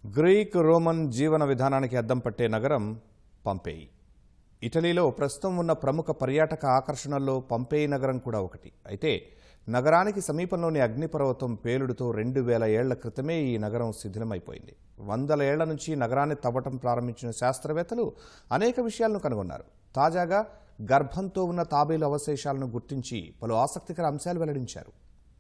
Greek Roman జీవన విధానానికి అద్దం పట్టే నగరం పంపేయి ఇటలీలో ప్రస్తుతం ఉన్న ప్రముఖ పర్యాటక ఆకర్షణల్లో పంపేయి నగరం కూడా ఒకటి అయితే నగరానికి సమీపంలోని అగ్నిపర్వతం పేలుడుతో రెండు వేల ఏళ్ల క్రితమే ఈ నగరం శిథిలమైపోయింది వందల ఏళ్ల నుంచి నగరాన్ని తవ్వటం ప్రారంభించిన శాస్త్రవేత్తలు అనేక విషయాలను కనుగొన్నారు తాజాగా గర్భంతో ఉన్న తాబేలు అవశేషాలను గుర్తించి పలు ఆసక్తికర అంశాలు వెల్లడించారు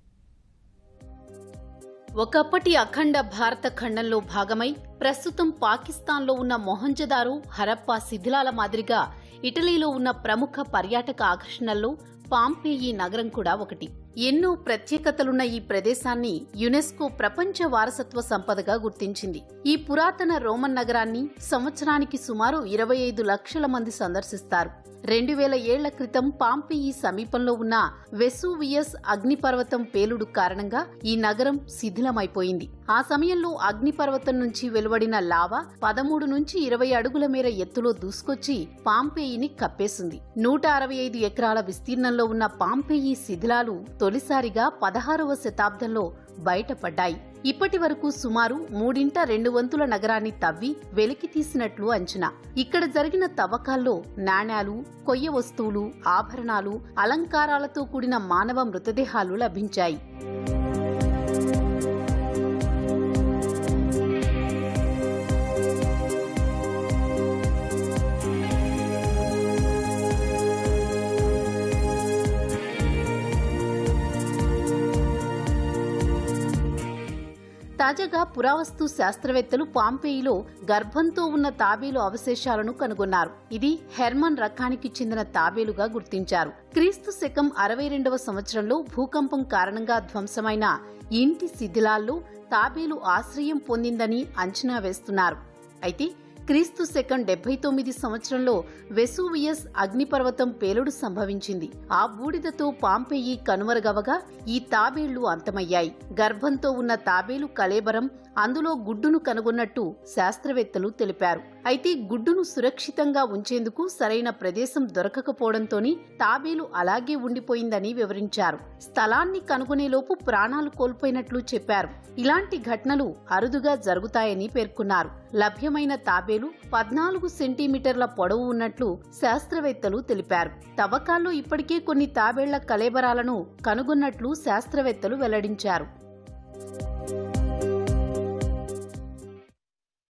ఒకప్పటి అఖండ భారత ఖండంలో భాగమై ప్రస్తుతం పాకిస్తాన్లో ఉన్న మొహంజదారు హరప్పా శిథిలాల మాదిరిగా ఇటలీలో ఉన్న ప్రముఖ పర్యాటక ఆకర్షణల్లో పాంపేయి నగరం కూడా ఒకటి ఎన్నో ప్రత్యేకతలున్న ఈ ప్రదేశాన్ని యునెస్కో ప్రపంచ వారసత్వ సంపదగా గుర్తించింది ఈ పురాతన రోమన్ నగరాన్ని సంవత్సరానికి సుమారు ఇరవై ఐదు లక్షల మంది సందర్శిస్తారు రెండు వేల ఏళ్ల క్రితం పాంపేయి సమీపంలో ఉన్న వెసూవియస్ అగ్నిపర్వతం పేలుడు కారణంగా ఈ నగరం శిథిలమైపోయింది ఆ సమయంలో అగ్నిపర్వతం నుంచి వెలువడిన లావా పదమూడు నుంచి ఇరవై అడుగుల మేర ఎత్తులో దూసుకొచ్చి పాంపేయిని కప్పేసింది నూట అరవై ఐదు ఎకరాల విస్తీర్ణంలో ఉన్న పాంపేయి శిథిలాలు తొలిసారిగా పదహారవ శతాబ్దంలో బయటపడ్డాయి ఇప్పటి వరకు సుమారు మూడింట రెండు వంతుల నగరాన్ని తవ్వి వెలికి తీసినట్లు అంచనా ఇక్కడ జరిగిన తవ్వకాల్లో నాణ్యాలు కొయ్య వస్తువులు ఆభరణాలు అలంకారాలతో కూడిన మానవ మృతదేహాలు లభించాయి తాజాగా పురావస్తు శాస్త్రవేత్తలు పాంపేయిలో గర్భంతో ఉన్న తాబేలు అవశేషాలను కనుగొన్నారు ఇది హెర్మన్ రకానికి చెందిన తాబేలుగా గుర్తించారు క్రీస్తు శకం అరవై రెండవ సంవత్సరంలో భూకంపం కారణంగా ధ్వంసమైన ఇంటి శిథిలాల్లో తాబేలు ఆశ్రయం పొందిందని అంచనా వేస్తున్నారు అయితే క్రీస్తు శకం డెబ్బై తొమ్మిది సంవత్సరంలో వెసూవియస్ అగ్నిపర్వతం పేలుడు సంభవించింది ఆ బూడిదతో పాంపేయి కనుమరుగవగా ఈ తాబేళ్లు అంతమయ్యాయి గర్భంతో ఉన్న తాబేలు కళేబరం అందులో గుడ్డును కనుగొన్నట్టు శాస్త్రవేత్తలు తెలిపారు అయితే గుడ్డును సురక్షితంగా ఉంచేందుకు సరైన ప్రదేశం దొరకకపోవడంతోని తాబేలు అలాగే ఉండిపోయిందని వివరించారు స్థలాన్ని కనుగొనేలోపు ప్రాణాలు కోల్పోయినట్లు చెప్పారు ఇలాంటి ఘటనలు అరుదుగా జరుగుతాయని పేర్కొన్నారు లభ్యమైన తాబేలు పద్నాలుగు సెంటీమీటర్ల పొడవు ఉన్నట్లు శాస్త్రవేత్తలు తెలిపారు తవ్వకాల్లో ఇప్పటికే కొన్ని తాబేళ్ల కలేబరాలను కనుగొన్నట్లు శాస్త్రవేత్తలు వెల్లడించారు